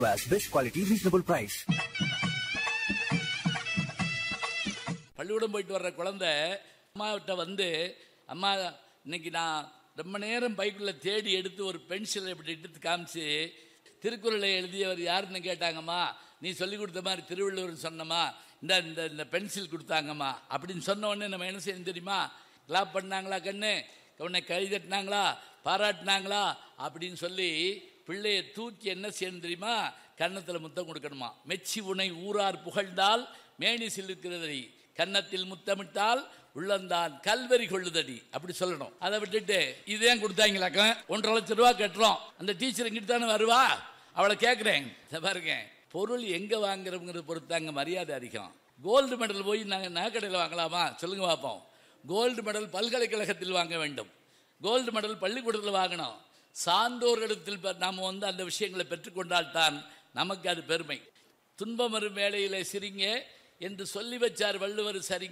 As best quality, reasonable price. பள்ளிக்கூடம் போயிட்டு வர்ற குழந்தை அம்மாவிட்ட வந்து அம்மா இன்னைக்கு நான் ரொம்ப நேரம் பைக்குள்ள தேடி எடுத்து ஒரு பென்சில் இப்படி எடுத்து காமிச்சு திருக்குறளை எழுதியவர் யாருன்னு கேட்டாங்கம்மா நீ சொல்லி கொடுத்த மாதிரி திருவள்ளுவர் சொன்னம்மா இந்த இந்த இந்த பென்சில் கொடுத்தாங்கம்மா அப்படின்னு சொன்ன உடனே நம்ம என்ன செய்யணும் தெரியுமா கிளாப் பண்ணாங்களா கண்ணு உன்னை கை தட்டினாங்களா பாராட்டினாங்களா அப்படின்னு சொல்லி பிள்ளையை தூக்கி என்ன செய்யணும் தெரியுமா கன்னத்தில் முத்தம் கொடுக்கணுமா மெச்சி உனை ஊரார் புகழ்ந்தால் மேனி சிலுக்கிறதடி கன்னத்தில் முத்தமிட்டால் உள்ளந்தான் கல்வரி கொள்ளுதடி அப்படி சொல்லணும் அதை விட்டுட்டு இதேன் கொடுத்தாங்களாக்க ஒன்றரை லட்சம் ரூபா கட்டுறோம் அந்த டீச்சர் இங்கிட்டு தானே வருவா அவளை கேட்குறேன் இதை பாருங்க பொருள் எங்க வாங்குறோங்கிறத பொறுத்தாங்க மரியாதை அதிகம் கோல்டு மெடல் போய் நாங்கள் நகைக்கடையில் வாங்கலாமா சொல்லுங்க பார்ப்போம் கோல்டு மெடல் பல்கலைக்கழகத்தில் வாங்க வேண்டும் கோல்டு மெடல் பள்ளிக்கூடத்தில் வாங்கணும் சான்றோர்களிடத்தில் பெ- நாம வந்து அந்த விஷயங்களை பெற்றுக்கொண்டால் தான் நமக்கு அது பெருமை துன்பம் வரும் வேளையிலே சிரிங்க என்று சொல்லி வச்சார் வள்ளுவர் சரிங்க